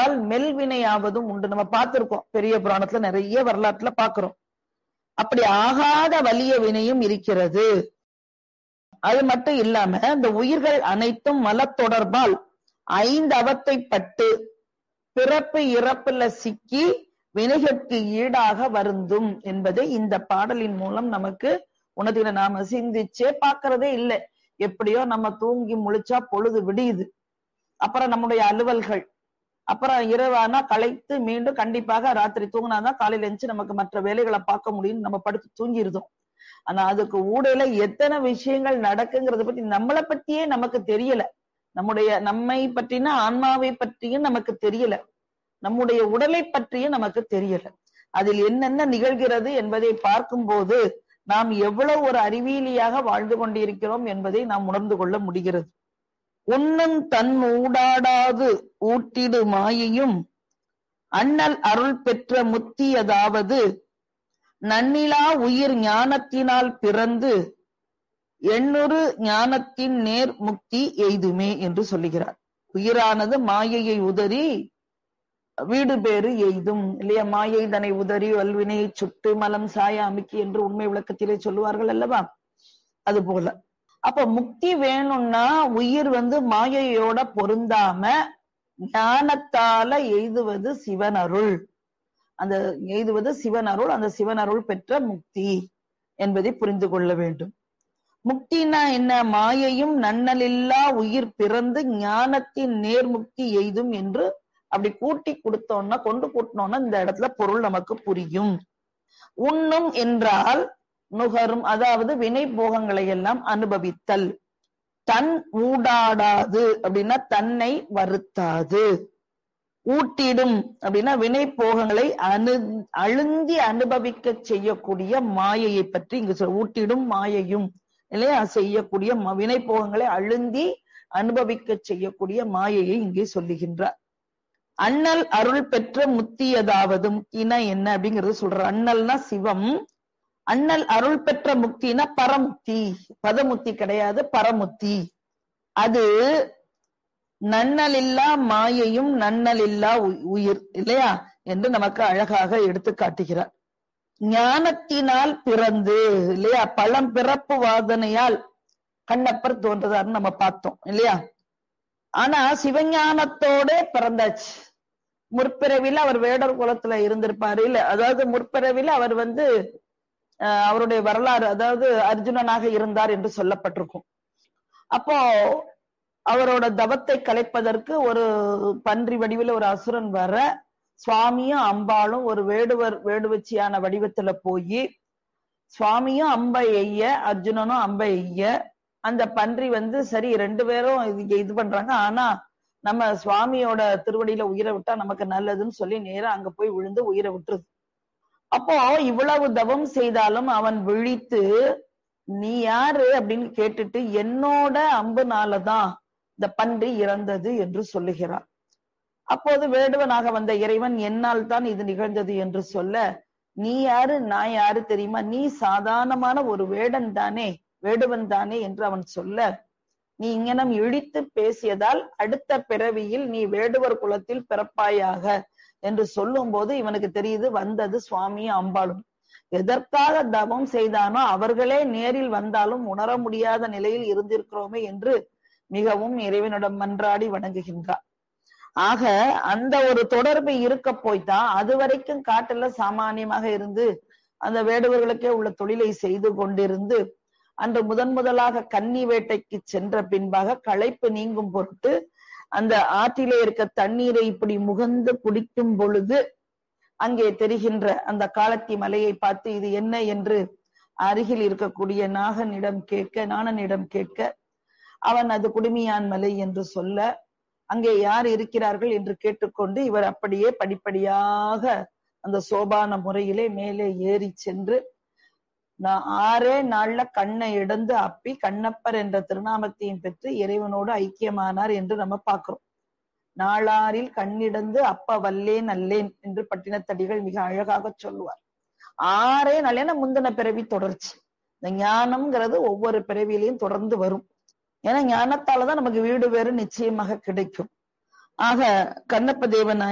தொடர்பால் மெல்வினையாவதும் உண்டு நம்ம பார்த்திருக்கோம் பெரிய புராணத்துல நிறைய வரலாற்றுல பாக்குறோம் அப்படி ஆகாத வலிய வினையும் இருக்கிறது அது மட்டும் இல்லாம இந்த உயிர்கள் அனைத்தும் மலத்தொடர்பால் ஐந்து அவத்தை பட்டு பிறப்பு இறப்புல சிக்கி வினைகட்கு ஈடாக வருந்தும் என்பதை இந்த பாடலின் மூலம் நமக்கு உணர்கிற நாம சிந்திச்சே பாக்குறதே இல்லை எப்படியோ நம்ம தூங்கி முழிச்சா பொழுது விடியுது அப்புறம் நம்முடைய அலுவல்கள் அப்புறம் இரவானா களைத்து மீண்டும் கண்டிப்பாக ராத்திரி தூங்கினாதான் காலையில எழுந்து நமக்கு மற்ற வேலைகளை பார்க்க முடியும் நம்ம படுத்து தூங்கிருந்தோம் ஆனா அதுக்கு ஊடையில எத்தனை விஷயங்கள் நடக்குங்கிறத பத்தி நம்மளை பத்தியே நமக்கு தெரியல நம்முடைய நம்மை பற்றின ஆன்மாவை பற்றியும் நமக்கு தெரியல நம்முடைய உடலை பற்றியும் நமக்கு தெரியல அதில் என்னென்ன நிகழ்கிறது என்பதை பார்க்கும்போது நாம் எவ்வளவு ஒரு அறிவியலியாக வாழ்ந்து கொண்டிருக்கிறோம் என்பதை நாம் உணர்ந்து கொள்ள முடிகிறது உன்னும் தன் ஊடாடாது ஊட்டிடு மாயையும் அண்ணல் அருள் பெற்ற முத்தியதாவது நன்னிலா உயிர் ஞானத்தினால் பிறந்து எண்ணூறு ஞானத்தின் நேர் முக்தி எய்துமே என்று சொல்லுகிறார் உயிரானது மாயையை உதறி வீடு பேறு எய்தும் இல்லையா மாயை தனை உதறி வல்வினையை சுட்டு மலம் சாய அமுக்கி என்று உண்மை விளக்கத்திலே சொல்லுவார்கள் அல்லவா அது போல அப்ப முக்தி வேணும்னா உயிர் வந்து மாயையோட பொருந்தாம ஞானத்தால எய்துவது சிவன் அருள் அந்த எய்துவது சிவன் அருள் அந்த சிவன் அருள் பெற்ற முக்தி என்பதை புரிந்து கொள்ள வேண்டும் முக்தினா என்ன மாயையும் நன்னலில்லா உயிர் பிறந்து ஞானத்தின் நேர்முக்தி எய்தும் என்று அப்படி கூட்டி கொடுத்தோம்னா கொண்டு கூட்டினோம்னா இந்த இடத்துல பொருள் நமக்கு புரியும் உண்ணும் என்றால் நுகரும் அதாவது வினை போகங்களை எல்லாம் அனுபவித்தல் தன் ஊடாடாது அப்படின்னா தன்னை வருத்தாது ஊட்டிடும் அப்படின்னா வினை போகங்களை அனு அழுந்தி அனுபவிக்க செய்யக்கூடிய மாயையை பற்றி இங்கு சொல் ஊட்டிடும் மாயையும் இல்லையா செய்யக்கூடிய வினை போகங்களை அழுந்தி அனுபவிக்க செய்யக்கூடிய மாயையை இங்கே சொல்லுகின்றார் அண்ணல் அருள் பெற்ற முத்தியதாவது முக்தினா என்ன அப்படிங்கறது சொல்ற அண்ணல்னா சிவம் அண்ணல் அருள் பெற்ற முக்தினா பரமுக்தி பதமுக்தி கிடையாது பரமுக்தி அது நன்னலில்லா மாயையும் நன்னலில்லா உயிர் இல்லையா என்று நமக்கு அழகாக எடுத்து காட்டுகிறார் ஞானத்தினால் பிறந்து இல்லையா பழம் பிறப்பு வாதனையால் கண்ணப்பர் தோன்றதார்னு நம்ம பார்த்தோம் இல்லையா ஆனா சிவஞானத்தோட பிறந்தாச்சு முற்பிறவில அவர் வேடர் குலத்துல இருந்திருப்பாரு இல்ல அதாவது முற்பிறவில அவர் வந்து அவருடைய வரலாறு அதாவது அர்ஜுனனாக இருந்தார் என்று சொல்லப்பட்டிருக்கும் அப்போ அவரோட தவத்தை கலைப்பதற்கு ஒரு பன்றி வடிவில் ஒரு அசுரன் வர சுவாமியும் அம்பாளும் ஒரு வேடுவர் வேடுவச்சியான வடிவத்துல போய் சுவாமியும் அம்பை எய்ய அர்ஜுனனும் அம்பை எய்ய அந்த பன்றி வந்து சரி ரெண்டு பேரும் இது இது பண்றாங்க ஆனா நம்ம சுவாமியோட திருவடியில உயிரை விட்டா நமக்கு நல்லதுன்னு சொல்லி நேரா அங்க போய் விழுந்து உயிரை விட்டுருது அப்போ இவ்வளவு தவம் செய்தாலும் அவன் விழித்து நீ யாரு அப்படின்னு கேட்டுட்டு என்னோட அம்புனாலதான் இந்த பன்றி இறந்தது என்று சொல்லுகிறான் அப்போது வேடுவனாக வந்த இறைவன் என்னால் தான் இது நிகழ்ந்தது என்று சொல்ல நீ யாரு நான் யாரு தெரியுமா நீ சாதாரணமான ஒரு வேடன் தானே வேடுவன் தானே என்று அவன் சொல்ல நீ இங்கனம் இழித்து பேசியதால் அடுத்த பிறவியில் நீ வேடுவர் குலத்தில் பிறப்பாயாக என்று சொல்லும் போது இவனுக்கு தெரியுது வந்தது சுவாமி அம்பாளும் எதற்காக தவம் செய்தானோ அவர்களே நேரில் வந்தாலும் உணர முடியாத நிலையில் இருந்திருக்கிறோமே என்று மிகவும் இறைவனிடம் மன்றாடி வணங்குகின்றார் ஆக அந்த ஒரு தொடர்பு இருக்க போய்தான் அது வரைக்கும் காட்டுல சாமானியமாக இருந்து அந்த வேடுவர்களுக்கே உள்ள தொழிலை செய்து கொண்டிருந்து அன்று முதன் முதலாக கன்னி வேட்டைக்கு சென்ற பின்பாக களைப்பு நீங்கும் பொருட்டு அந்த ஆற்றிலே இருக்க தண்ணீரை இப்படி முகந்து குடிக்கும் பொழுது அங்கே தெரிகின்ற அந்த காலத்தி மலையை பார்த்து இது என்ன என்று அருகில் இருக்கக்கூடிய நாகனிடம் கேட்க நாணனிடம் கேட்க அவன் அது குடுமியான் மலை என்று சொல்ல அங்கே யார் இருக்கிறார்கள் என்று கேட்டுக்கொண்டு இவர் அப்படியே படிப்படியாக அந்த சோபான முறையிலே மேலே ஏறி சென்று நான் ஆறே நாள்ல கண்ணை இடந்து அப்பி கண்ணப்பர் என்ற திருநாமத்தையும் பெற்று இறைவனோடு ஐக்கியமானார் என்று நம்ம பார்க்கிறோம் நாளாரில் கண்ணிடந்து அப்ப வல்லேன் அல்லேன் என்று பட்டினத்தடிகள் மிக அழகாக சொல்லுவார் ஆறே நாளேன முந்தின பிறவி தொடர்ச்சி இந்த ஞானம்ங்கிறது ஒவ்வொரு பிறவியிலையும் தொடர்ந்து வரும் ஏன்னா ஞானத்தாலதான் நமக்கு வீடு வேறு நிச்சயமாக கிடைக்கும் ஆக கண்ணப்ப தேவன்